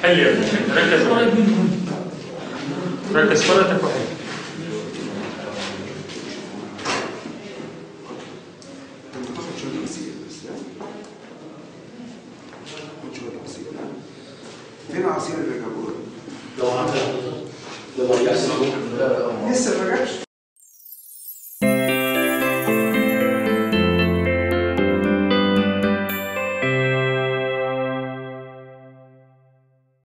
حل يا ابني ركز معايا ركز فرقتك وحل انت تاخد شويه مسير بس ها؟ خد شويه مسير فين العصير اللي جابوه؟ لو عندك لو رجعت لسه ما جابش